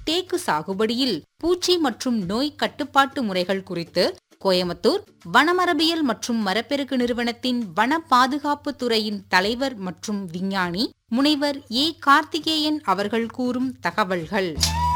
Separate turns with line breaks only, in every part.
தேக்கு சாகுபடியில் பூச்சி மற்றும் நோய் கட்டுப்பாட்டு முறைகள் குறித்து கோயம்புத்தூர் வனமரபியல் மற்றும் மரப்பெருகு நிறுவனத்தின் வன பாதுகாப்பு துறையின் தலைவர் மற்றும் விஞ்ஞானி முனைவர் ஏ கார்த்திகேயன் அவர்கள் கூறும் தகவல்கள்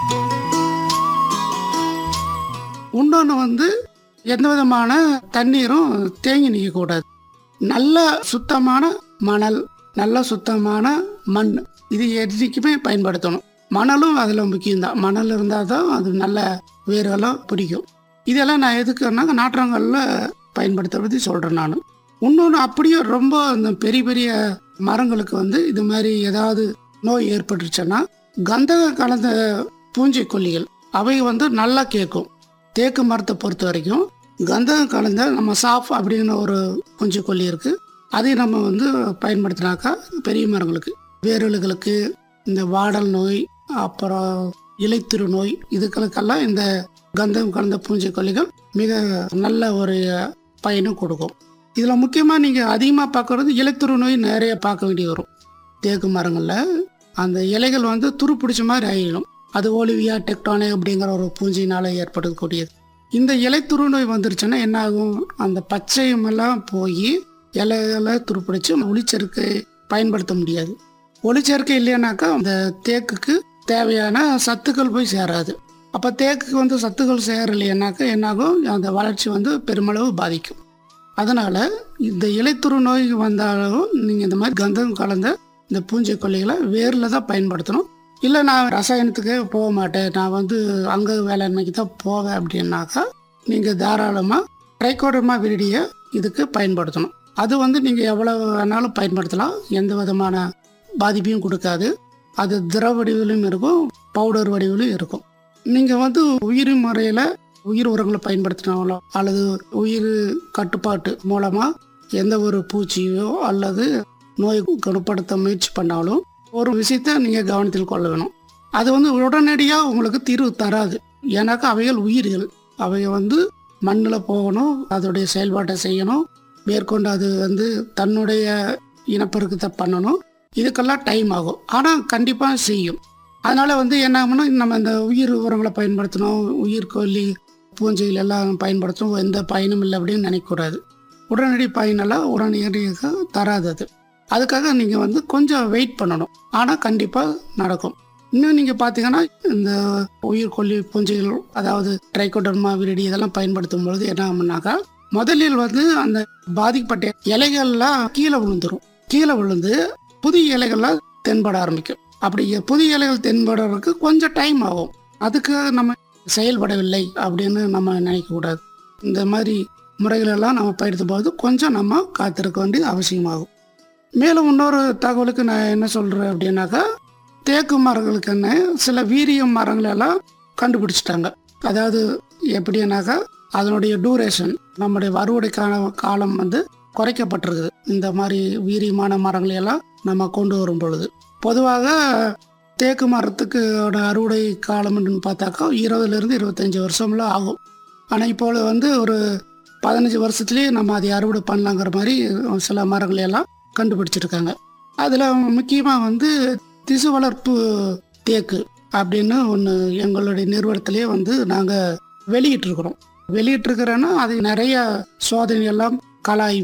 இன்னொன்று வந்து எந்த விதமான தண்ணீரும் தேங்கி நிற்கக்கூடாது நல்ல சுத்தமான மணல் நல்ல சுத்தமான மண் இது எதுக்குமே பயன்படுத்தணும் மணலும் அதில் முக்கியம்தான் மணல் இருந்தால் தான் அது நல்ல வேரெல்லாம் பிடிக்கும் இதெல்லாம் நான் எதுக்குன்னா நாற்றங்களில் பயன்படுத்த பற்றி சொல்கிறேன் நான் இன்னொன்று அப்படியே ரொம்ப இந்த பெரிய பெரிய மரங்களுக்கு வந்து இது மாதிரி ஏதாவது நோய் ஏற்பட்டுருச்சுன்னா கந்தகம் கலந்த பூஞ்சைக்கொல்லிகள் அவை வந்து நல்லா கேட்கும் தேக்கு மரத்தை பொறுத்த வரைக்கும் கந்தகம் கலந்த நம்ம சாஃப் அப்படின்னு ஒரு பூஞ்சிக்கொல்லி இருக்குது அதை நம்ம வந்து பயன்படுத்தினாக்கா பெரிய மரங்களுக்கு வேர்களுக்கு இந்த வாடல் நோய் அப்புறம் இலைத்திரு நோய் இதுகளுக்கெல்லாம் இந்த கந்தகம் கலந்த பூஞ்சிக்கொல்லிகள் மிக நல்ல ஒரு பயனும் கொடுக்கும் இதில் முக்கியமாக நீங்கள் அதிகமாக பார்க்குறது இலைத்திரு நோய் நிறைய பார்க்க வேண்டி வரும் தேக்கு மரங்களில் அந்த இலைகள் வந்து துரு பிடிச்ச மாதிரி ஆயிடும் அது ஓலிவியா டெக்டானே அப்படிங்கிற ஒரு பூஞ்சினால் ஏற்படக்கூடியது இந்த இலைத்துரு நோய் வந்துருச்சுன்னா என்ன ஆகும் அந்த பச்சையமெல்லாம் போய் இலைகளை துருப்பிடிச்சு ஒளிச்சேர்க்கை பயன்படுத்த முடியாது ஒளிச்சேர்க்கை இல்லைனாக்கா அந்த தேக்குக்கு தேவையான சத்துக்கள் போய் சேராது அப்போ தேக்குக்கு வந்து சத்துக்கள் சேரலைன்னாக்கா என்னாகும் அந்த வளர்ச்சி வந்து பெருமளவு பாதிக்கும் அதனால் இந்த இலைத்துரு நோய் வந்தாலும் நீங்கள் இந்த மாதிரி கந்தகம் கலந்த இந்த பூஞ்சைக்கொல்லிகளை வேரில் தான் பயன்படுத்தணும் இல்லை நான் ரசாயனத்துக்கு போக மாட்டேன் நான் வந்து அங்க வேளாண்மைக்கு தான் போவேன் அப்படின்னாக்கா நீங்கள் தாராளமாக ட்ரைகோடர்மா விரிடியை இதுக்கு பயன்படுத்தணும் அது வந்து நீங்கள் எவ்வளோ வேணாலும் பயன்படுத்தலாம் எந்த விதமான பாதிப்பையும் கொடுக்காது அது திரவ வடிவிலும் இருக்கும் பவுடர் வடிவிலும் இருக்கும் நீங்கள் வந்து உயிர் முறையில் உயிர் உரங்களை பயன்படுத்தினாலோ அல்லது உயிர் கட்டுப்பாட்டு மூலமாக எந்த ஒரு பூச்சியோ அல்லது நோய் குணப்படுத்த முயற்சி பண்ணாலும் ஒரு விஷயத்த நீங்கள் கவனத்தில் கொள்ள வேணும் அது வந்து உடனடியாக உங்களுக்கு தீர்வு தராது ஏன்னாக்கா அவைகள் உயிர்கள் அவை வந்து மண்ணில் போகணும் அதோடைய செயல்பாட்டை செய்யணும் மேற்கொண்டு அது வந்து தன்னுடைய இனப்பெருக்கத்தை பண்ணணும் இதுக்கெல்லாம் டைம் ஆகும் ஆனால் கண்டிப்பாக செய்யும் அதனால் வந்து என்ன ஆகும்னா நம்ம இந்த உயிர் உரங்களை பயன்படுத்தணும் உயிர்கொல்லி பூஞ்சைகள் எல்லாம் பயன்படுத்தணும் எந்த பயனும் இல்லை அப்படின்னு நினைக்கக்கூடாது உடனடி பயனெல்லாம் உடனடியாக தராது அது அதுக்காக நீங்கள் வந்து கொஞ்சம் வெயிட் பண்ணணும் ஆனால் கண்டிப்பாக நடக்கும் இன்னும் நீங்கள் பார்த்தீங்கன்னா இந்த உயிர்கொல்லி பூஞ்சைகள் அதாவது ட்ரைகோடர்மா விரிடி இதெல்லாம் பயன்படுத்தும் பொழுது என்ன ஆகும்னாக்கா முதலில் வந்து அந்த பாதிக்கப்பட்ட இலைகள்லாம் கீழே விழுந்துரும் கீழே விழுந்து புதிய இலைகள்லாம் தென்பட ஆரம்பிக்கும் அப்படி புதிய இலைகள் தென்படுறதுக்கு கொஞ்சம் டைம் ஆகும் அதுக்கு நம்ம செயல்படவில்லை அப்படின்னு நம்ம நினைக்கக்கூடாது இந்த மாதிரி முறைகளெல்லாம் நம்ம பயிர்த்தும் போது கொஞ்சம் நம்ம காத்திருக்க வேண்டியது அவசியமாகும் மேலும் இன்னொரு தகவலுக்கு நான் என்ன சொல்கிறேன் அப்படின்னாக்கா தேக்கு மரங்களுக்குன்னு சில வீரிய மரங்கள் எல்லாம் கண்டுபிடிச்சிட்டாங்க அதாவது எப்படின்னாக்கா அதனுடைய டூரேஷன் நம்முடைய அறுவடைக்கான காலம் வந்து குறைக்கப்பட்டிருக்குது இந்த மாதிரி வீரியமான மரங்களை எல்லாம் நம்ம கொண்டு வரும் பொழுது பொதுவாக தேக்கு மரத்துக்கு அறுவடை காலம்னு பார்த்தாக்கா இருபதுலேருந்து இருபத்தஞ்சி வருஷம்லாம் ஆகும் ஆனால் இப்போ வந்து ஒரு பதினஞ்சு வருஷத்துலேயே நம்ம அதை அறுவடை பண்ணலாங்கிற மாதிரி சில மரங்களை எல்லாம் கண்டுபிடிச்சிருக்காங்க அதில் முக்கியமாக வந்து திசு வளர்ப்பு தேக்கு அப்படின்னு ஒன்று எங்களுடைய நிறுவனத்திலே வந்து நாங்கள் வெளியிட்டிருக்கிறோம் வெளியிட்டிருக்கிறோன்னா அது நிறைய சோதனை எல்லாம் கலாய்